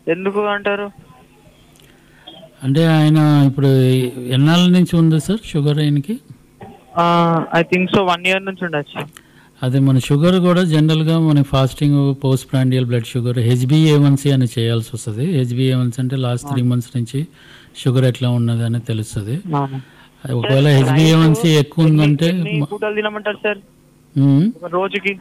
ఎందుకు అంటారు అంటే ఆయన ఇప్పుడు ఎన్నాళ్ళ నుంచి ఉంది సార్ షుగర్ ఆయనకి I think so one year నుంచి ఉండొచ్చు అదే మన షుగర్ కూడా జనరల్గా మన fasting post prandial blood sugar హెచ్బిఏవన్సీ అని చేయాల్సి వస్తుంది హెచ్బిఏవన్సీ అంటే లాస్ట్ త్రీ మంత్స్ నుంచి షుగర్ ఎట్లా ఉన్నది అని తెలుస్తుంది ఒకవేళ హెచ్బిఏవన్సీ ఎక్కువ ఉందంటే ఎన్ని పూటలు తినమంటారు సార్ ఉమ్, ఒక రోజుకి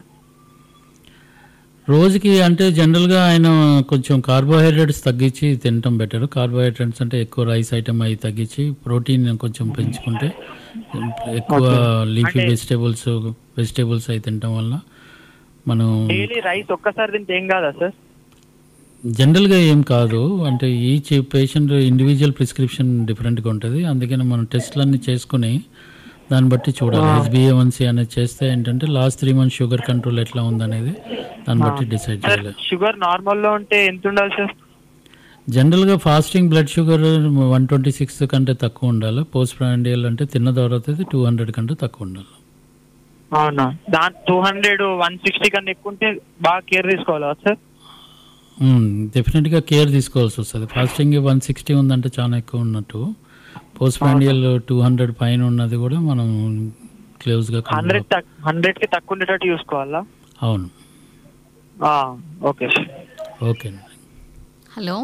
రోజుకి అంటే జనరల్గా ఆయన కొంచెం కార్బోహైడ్రేట్స్ తగ్గించి తినటం బెటర్ కార్బోహైడ్రేట్స్ అంటే ఎక్కువ రైస్ ఐటమ్ అవి తగ్గించి ప్రోటీన్ కొంచెం పెంచుకుంటే ఎక్కువ లీఫీ వెజిటేబుల్స్ వెజిటేబుల్స్ అవి తినటం వల్ల మనం డైలీ రైస్ ఒక్కసారి తింటే ఏం కాదా సార్ జనరల్గా ఏం కాదు అంటే ఈచ్ పేషెంట్ ఇండివిజువల్ ప్రిస్క్రిప్షన్ డిఫరెంట్గా ఉంటుంది అందుకని మనం టెస్ట్లన్నీ చేసుకుని దాన్ని బట్టి చూడాలి హెచ్బిఏవన్సీ అనేది చేస్తే ఏంటంటే last three months sugar control ఎట్లా ఉందనేది దాన్ని బట్టి డిసైడ్ చేయాలి షుగర్ నార్మల్ లో ఉంటే ఎంత ఉండాలి సార్ జనరల్గా fasting blood sugar one twenty six కంటే తక్కువ ఉండాలి పోస్ట్ ప్రాండియల్ అంటే తిన్న తర్వాత టూ హండ్రెడ్ కంటే తక్కువ ఉండాలి అవునా దాని టూ హండ్రెడ్ వన్ సిక్స్టీ కన్నా ఎక్కువ ఉంటే బాగా కేర్ తీసుకోవాలా సార్ డెఫినెట్గా కేర్ తీసుకోవాల్సి వస్తుంది ఫాస్టింగ్ వన్ సిక్స్టీ ఉందంటే చాలా ఎక్కువ ఉన్నట్టు పోస్ట్ ప్రాండియల్ టూ హండ్రెడ్ పైన ఉన్నది కూడా మనం క్లోజ్గా హండ్రెడ్ హండ్రెడ్ కి తక్కువ ఉండేటట్టు చూసుకోవాలా అవును ఓకే సార్ ఓకే అండి హలో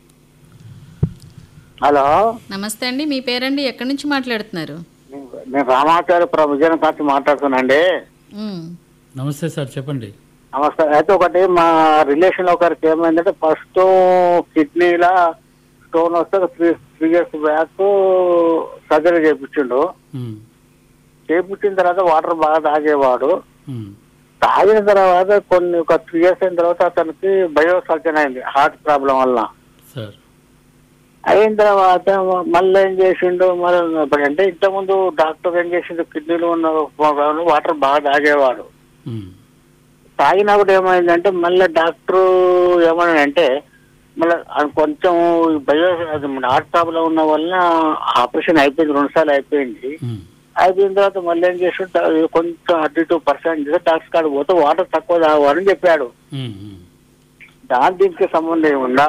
హలో నమస్తే అండి మీ పేరండి ఎక్కడి నుంచి మాట్లాడుతున్నారు నేను రామాచార్య ప్రభుజన కాచి మాట్లాడుతున్నానండి ఉమ్, నమస్తే సార్ చెప్పండి నమస్కారం అయితే ఒకటి మా రిలేషన్ ఒకరికి ఏమైందంటే ఫస్ట్ కిడ్నీల స్టోన్ వస్తే three three years back surgery చేయించిండు ఉమ్, చేయించిన తర్వాత వాటర్ బాగా తాగేవాడు ఉమ్, తాగిన తర్వాత కొన్ని ఒక త్రీ ఇయర్స్ అయిన తర్వాత అతనికి బయో సర్జన్ అయింది హార్ట్ ప్రాబ్లం వల్ల సార్ అయిన తర్వాత మళ్ళీ ఏం చేసిండు మరి ఇప్పుడు అంటే ఇంతకుముందు డాక్టర్ ఏం చేసిండు కిడ్నీలో ఉన్న వాటర్ బాగా తాగేవాడు ఉమ్, తాగినప్పుడు ఏమైందంటే మళ్ళీ డాక్టర్ ఏమన్నాడంటే మళ్ళీ కొంచెం బయో అది మన హార్ట్ ప్రాబ్లం ఉన్న వల్ల ఆపరేషన్ అయిపోయింది రెండు సార్లు అయిపోయింది ఉమ్, అయిపోయిన తర్వాత మళ్ళీ ఏం చేసి కొంచెం థర్టీ టూ పర్సెంట్ డాక్టర్ కాడ పోతే వాటర్ తక్కువ తాగని చెప్పాడు ఉమ్, ఉమ్. దాని దీనికి సంబంధం ఏముందా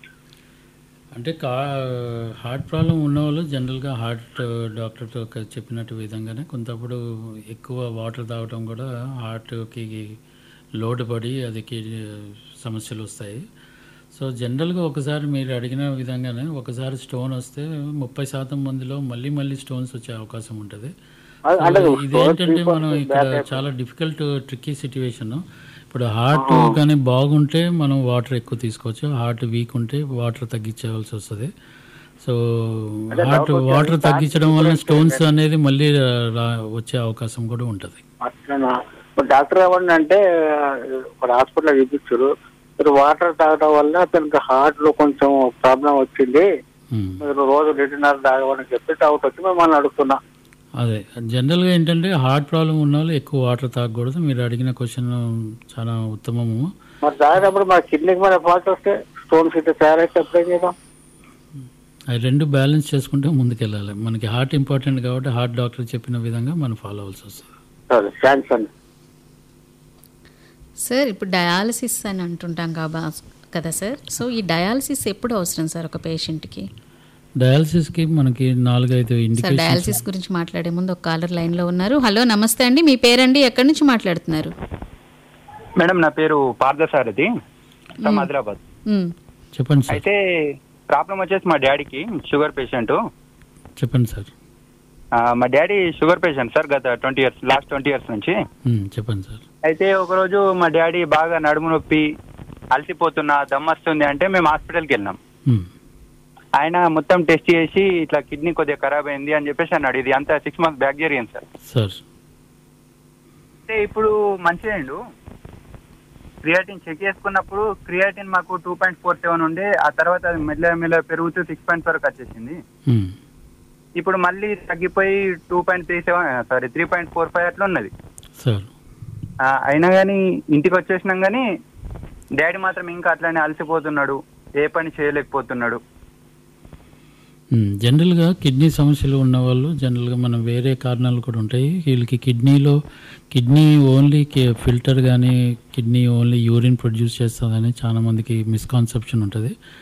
అంటే కా హార్ట్ ప్రాబ్లం ఉన్నవాళ్ళు జనరల్గా హార్ట్ డాక్టర్తో ఒక చెప్పినట్టు విధంగానే కొంతప్పుడు ఎక్కువ వాటర్ తాగటం కూడా హార్ట్కి లోడ్ పడి అది కి- సమస్యలు వస్తాయి సో జనరల్గా ఒకసారి మీరు అడిగిన విధంగానే ఒకసారి స్టోన్ వస్తే ముప్పై శాతం మందిలో మళ్ళీ మళ్ళీ స్టోన్స్ వచ్చే అవకాశం ఉంటుంది అ- అంటే సో stone ఇదేంటంటే three మనం percent ఇక్కడ back చాలా డిఫికల్ట్ ట్రిక్కీ సిచ్యువేషన్ ఇప్పుడు హార్ట్ కానీ బాగుంటే మనం వాటర్ ఎక్కువ తీసుకోవచ్చు హార్ట్ వీక్ ఉంటే వాటర్ తగ్గించవలసి వస్తుంది సో హార్ట్ వాటర్ తగ్గించడం వల్ల స్టోన్స్ అనేది మళ్ళీ రా- వచ్చే అవకాశం కూడా ఉంటుంది అట్లనా ఇప్పుడు డాక్టర్ ఏమన్నా అంటే ఇక్కడ హాస్పిటల్ చూపించారు మీరు వాటర్ తాగడం వల్ల అతనికి హార్ట్ లో కొంచెం ప్రాబ్లం వచ్చింది మీరు రోజు లీటర్నర్ తాగమని చెప్పి డౌట్ వచ్చి మిమ్మల్ని అడుగుతున్నా అదే జనరల్గా ఏంటంటే హార్ట్ ప్రాబ్లం ఉన్న వాళ్ళు ఎక్కువ వాటర్ తాగకూడదు మీరు అడిగిన క్వశ్చన్ చాలా ఉత్తమము మరి తాగేటప్పుడు మన కిడ్నీకి మన ఫాల్ట్ వస్తే స్టోన్స్ ఇట్లా తయారైతే అప్పుడు ఏం చేద్దాం అవి రెండు బ్యాలెన్స్ చేసుకుంటే ముందుకెళ్ళాలి మనకి హార్ట్ ఇంపార్టెంట్ కాబట్టి హార్ట్ డాక్టర్ చెప్పిన విధంగా మనం ఫాలో అవ్వాల్సి వస్తుంది సరే థ్యాంక్స్ అండి సార్ ఇప్పుడు డయాలసిస్ అని అంటుంటాం కాబా కదా సార్ సో ఈ డయాలసిస్ ఎప్పుడు అవసరం సార్ ఒక పేషెంట్కి డయాలసిస్కి మనకి నాలుగైదు సార్ ఇండికేషన్స్ డయాలసిస్ గురించి మాట్లాడే ముందు ఒక కాలర్ లైన్లో ఉన్నారు హలో నమస్తే అండి మీ పేరండి ఎక్కడి నుంచి మాట్లాడుతున్నారు మేడం నా పేరు పార్థసారథి ఫ్రమ్ హైదరాబాద్ ఉమ్, చెప్పండి సార్ అయితే ప్రాబ్లం వచ్చేసి మా డాడీకి షుగర్ పేషెంట్ చెప్పండి సార్ మా డాడీ షుగర్ పేషెంట్ సార్ గత twenty years last twenty years నుంచి ఉమ్, చెప్పండి సార్ అయితే ఒకరోజు మా డాడీ బాగా నడుము నొప్పి అలసిపోతున్నా దమ్మొస్తుంది అంటే మేము హాస్పిటల్కి వెళ్ళినాం ఉమ్, ఆయన మొత్తం టెస్ట్ చేసి ఇట్లా కిడ్నీ కొద్దిగా ఖరాబ్ అయింది అని చెప్పేసి అన్నాడు ఇది అంతా సిక్స్ మంత్స్ బ్యాక్ జరిగింది సార్ సార్ అయితే ఇప్పుడు మంచిదండు క్రియాటిన్ చెక్ చేసుకున్నప్పుడు క్రియాటిన్ మాకు టూ పాయింట్ ఫోర్ సెవెన్ ఉండే ఆ తర్వాత అది మెల్ల మెల్ల పెరుగుతూ సిక్స్ పాయింట్ వరకు వచ్చేసింది ఉమ్, ఇప్పుడు మళ్ళీ తగ్గిపోయి two point three seven sorry three point four five అట్లా ఉన్నది సార్ ఆ, అయినా కానీ ఇంటికి వచ్చేసినాం కానీ డాడీ మాత్రం ఇంకా అట్లానే అలసిపోతున్నాడు ఏ పని చేయలేకపోతున్నాడు ఉమ్, జనరల్గా కిడ్నీ సమస్యలు ఉన్న వాళ్ళు జనరల్గా మనం వేరే కారణాలు కూడా ఉంటాయి వీళ్ళకి కిడ్నీలో కిడ్నీ ఓన్లీ ఫిల్టర్ కానీ కిడ్నీ ఓన్లీ యూరిన్ ప్రొడ్యూస్ చేస్తుందని చాలా మందికి మిస్కాన్సెప్షన్ ఉంటుంది